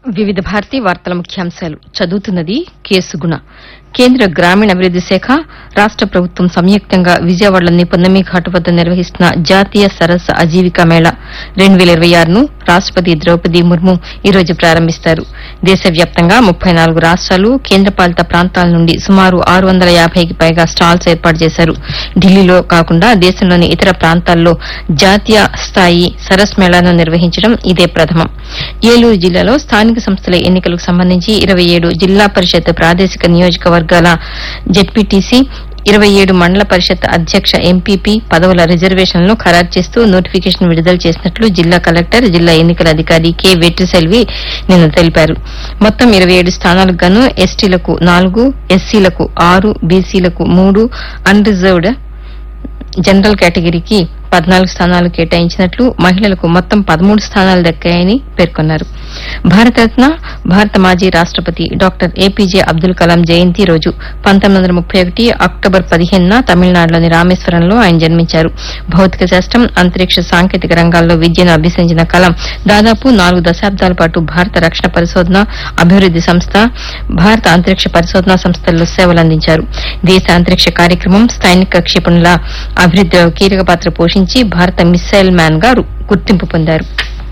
వివిధ భారతి వార్తల ముఖ్యాంశాలు చదువుతున్నది కేసుగుణ కేంద్ర గ్రామీణాభివృద్ది శాఖ రాష్ట ప్రభుత్వం సంయుక్తంగా విజయవాడలోని పున్నమి ఘాటు వద్ద నిర్వహిస్తున్న జాతీయ సరస్సు అజీవికా మేళా రెండు వేల ఇరవై ఆరును రాష్టపతి ద్రౌపది ముర్ము ఈ రోజు ప్రారంభిస్తారు దేశవ్యాప్తంగా ముప్పై నాలుగు రాష్ట్రాలు కేంద్రపాలిత ప్రాంతాల నుండి సుమారు ఆరు వందల యాభైకి పైగా స్టాల్స్ ఏర్పాటు చేశారు ఢిల్లీలో కాకుండా దేశంలోని ఇతర ప్రాంతాల్లో జాతీయ స్థాయి సరస్ మేళాను నిర్వహించడం ఇదే ప్రథమం ఏలూరు జిల్లాలో స్థానిక సంస్థల ఎన్నికలకు సంబంధించి ఇరవై ఏడు జిల్లా పరిషత్ ప్రాదేశిక నియోజకవర్గాల జెడ్పీటీసీ ఇరవై ఏడు మండల పరిషత్ అధ్యక్ష ఎంపీపీ పదవుల రిజర్వేషన్లను ఖరారు చేస్తూ నోటిఫికేషన్ విడుదల చేసినట్లు జిల్లా కలెక్టర్ జిల్లా ఎన్నికల అధికారి కె వెట్రిసెల్వి నిన్న తెలిపారు మొత్తం ఇరవై ఏడు స్థానాలకు గాను ఎస్టీలకు నాలుగు ఎస్సీలకు ఆరు బీసీలకు మూడు అన్ రిజర్వ్డ్ జనరల్ కేటగిరీకి పద్నాలుగు స్థానాలు కేటాయించినట్లు మహిళలకు మొత్తం పదమూడు స్థానాలు దక్కాయని పేర్కొన్నారు భారతరత్న భారత మాజీ రాష్టపతి డాక్టర్ ఏపీజే అబ్దుల్ కలాం జయంతి రోజు పంతొమ్మిది వందల ముప్పై ఒకటి అక్టోబర్ పదిహేనున తమిళనాడులోని రామేశ్వరంలో ఆయన జన్మించారు భౌతిక శాస్త్రం అంతరిక్ష సాంకేతిక రంగాల్లో విద్యను అభ్యసించిన కలాం దాదాపు నాలుగు దశాబ్దాల పాటు భారత రక్షణ పరిశోధన అభివృద్ది సంస్థ భారత అంతరిక్ష పరిశోధనా సంస్థల్లో సేవలందించారు దేశ అంతరిక్ష కార్యక్రమం స్థానిక క్షిపణుల అభివృద్దిలో కీలక పాత్ర పోషించి భారత మిస్సైల్ మ్యాన్ గా గుర్తింపు పొందారు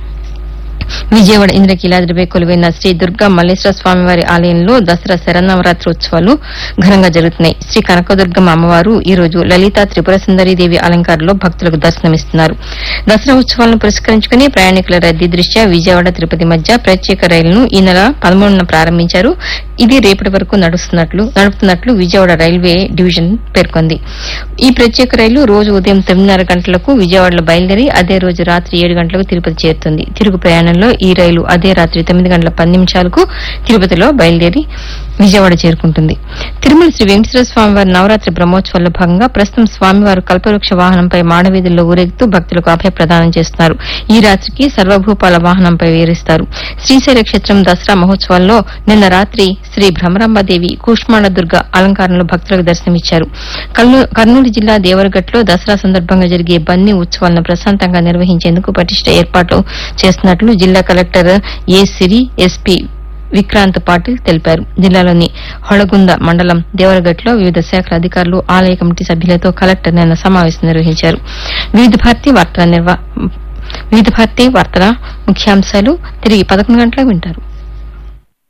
విజయవాడ ఇంద్రకీలాద్రిపై కొలువైన శ్రీ దుర్గా మల్లేశ్వర స్వామివారి ఆలయంలో దసరా శరన్నవరాత్రి ఉత్సవాలు ఘనంగా జరుగుతున్నాయి శ్రీ కనకదుర్గమ్మ అమ్మవారు ఈ రోజు లలిత త్రిపుర దేవి అలంకారంలో భక్తులకు దర్శనమిస్తున్నారు దసరా ఉత్సవాలను పురస్కరించుకుని ప్రయాణికుల రద్దీ దృష్ట్యా విజయవాడ తిరుపతి మధ్య ప్రత్యేక రైలును ఈ నెల పదమూడున ప్రారంభించారు ఇది రేపటి వరకు నడుస్తున్నట్లు నడుపుతున్నట్లు విజయవాడ రైల్వే డివిజన్ పేర్కొంది ఈ ప్రత్యేక రైలు రోజు ఉదయం తొమ్మిదిన్నర గంటలకు విజయవాడలో బయలుదేరి అదే రోజు రాత్రి ఏడు గంటలకు తిరుపతి చేరుతుంది తిరుగు ప్రయాణంలో ఈ రైలు అదే రాత్రి తొమ్మిది గంటల పది నిమిషాలకు తిరుపతిలో బయలుదేరి విజయవాడ చేరుకుంటుంది తిరుమల శ్రీ వెంకటేశ్వర స్వామివారి నవరాత్రి బ్రహ్మోత్సవాల్లో భాగంగా ప్రస్తుతం స్వామివారు కల్పవృక్ష వాహనంపై మాడవీధుల్లో ఊరేగుతూ భక్తులకు అభయ ప్రదానం చేస్తున్నారు ఈ రాత్రికి సర్వభూపాల వాహనంపై వేరిస్తారు శ్రీశైల క్షేత్రం దసరా మహోత్సవాల్లో నిన్న రాత్రి శ్రీ భ్రమరాంబదేవి కూష్మాండ దుర్గ అలంకారంలో భక్తులకు దర్శనమిచ్చారు కర్నూ- కర్నూలు జిల్లా దేవరగట్లో దసరా సందర్భంగా జరిగే బన్నీ ఉత్సవాలను ప్రశాంతంగా నిర్వహించేందుకు పటిష్ట ఏర్పాట్లు చేస్తున్నట్లు జిల్లా collector A Siri S P Vikrant Patil తెలిపారు జిల్లాలోని హొళగుంద మండలం దేవరగట్లో వివిధ శాఖల అధికారులు ఆలయ కమిటీ సభ్యులతో కలెక్టర్ నిన్న సమావేశం నిర్వహించారు వివిధ భారతి వార్తల నిర్వా వివిధ భారతి వార్తల ముఖ్యాంశాలు తిరిగి పదకొండు గంటలకు వింటారు